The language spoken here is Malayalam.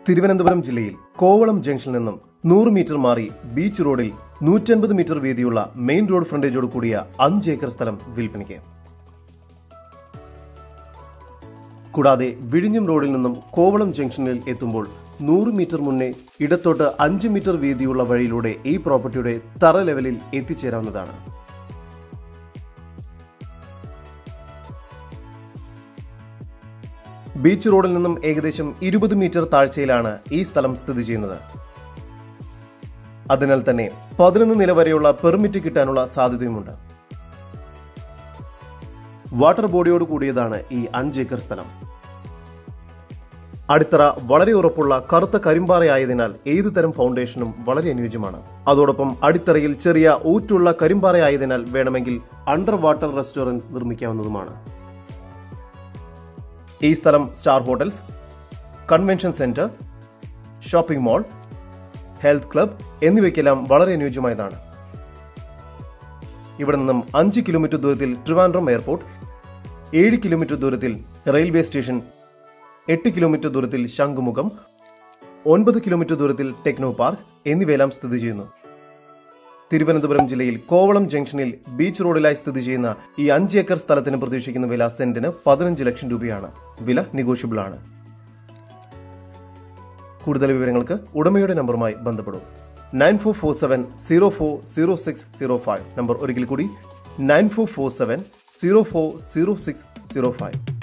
തിരുവനന്തപുരം ജില്ലയിൽ കോവളം ജംഗ്ഷനിൽ നിന്നും നൂറ് മീറ്റർ മാറി ബീച്ച് റോഡിൽ നൂറ്റൻപത് മീറ്റർ വീതിയുള്ള മെയിൻ റോഡ് ഫ്രണ്ടേജോട് കൂടിയ അഞ്ച് ഏക്കർ സ്ഥലം വിൽപ്പനയ്ക്ക് കൂടാതെ വിഴിഞ്ഞം റോഡിൽ നിന്നും കോവളം ജംഗ്ഷനിൽ എത്തുമ്പോൾ നൂറ് മീറ്റർ മുന്നേ ഇടത്തോട്ട് അഞ്ച് മീറ്റർ വീതിയുള്ള വഴിയിലൂടെ ഈ പ്രോപ്പർട്ടിയുടെ തറ ലെവലിൽ എത്തിച്ചേരാവുന്നതാണ് ബീച്ച് റോഡിൽ നിന്നും ഏകദേശം ഇരുപത് മീറ്റർ താഴ്ചയിലാണ് ഈ സ്ഥലം സ്ഥിതി ചെയ്യുന്നത് അതിനാൽ തന്നെ പതിനൊന്ന് നില വരെയുള്ള പെർമിറ്റ് കിട്ടാനുള്ള സാധ്യതയുമുണ്ട് വാട്ടർ ബോഡിയോട് കൂടിയതാണ് ഈ അഞ്ച് ഏക്കർ സ്ഥലം അടിത്തറ വളരെ ഉറപ്പുള്ള കറുത്ത കരിമ്പാറയായതിനാൽ ഏതു തരം ഫൗണ്ടേഷനും വളരെ അനുയോജ്യമാണ് അതോടൊപ്പം അടിത്തറയിൽ ചെറിയ ഊറ്റുള്ള കരിമ്പാറയായതിനാൽ വേണമെങ്കിൽ അണ്ടർ വാട്ടർ റെസ്റ്റോറന്റ് നിർമ്മിക്കാവുന്നതുമാണ് ഈ സ്ഥലം star hotels convention centre shopping mall health club എന്നിവയ്ക്കെല്ലാം വളരെ അനുയോജ്യമായതാണ് ഇവിടെ നിന്നും അഞ്ച് കിലോമീറ്റർ ദൂരത്തിൽ ട്രിവാൻഡ്രം എയർപോർട്ട് ഏഴ് കിലോമീറ്റർ ദൂരത്തിൽ റെയിൽവേ സ്റ്റേഷൻ എട്ട് കിലോമീറ്റർ ദൂരത്തിൽ ശംഖുമുഖം ഒൻപത് കിലോമീറ്റർ ദൂരത്തിൽ ടെക്നോ പാർക്ക് എന്നിവയെല്ലാം സ്ഥിതി ചെയ്യുന്നു തിരുവനന്തപുരം ജില്ലയിൽ കോവളം ജംഗ്ഷനിൽ ബീച്ച് റോഡിലായി സ്ഥിതി ചെയ്യുന്ന ഈ അഞ്ച് ഏക്കർ സ്ഥലത്തിന് പ്രതീക്ഷിക്കുന്ന വില സെന്റിന് പതിനഞ്ച് ലക്ഷം രൂപയാണ് വില നെഗോഷ്യബിൾ ആണ് കൂടുതൽ വിവരങ്ങൾക്ക് ഉടമയുടെ നമ്പറുമായി ബന്ധപ്പെടും nine four four seven zero four zero six zero five number ഒരിക്കൽ കൂടി nine four four seven zero four zero six zero five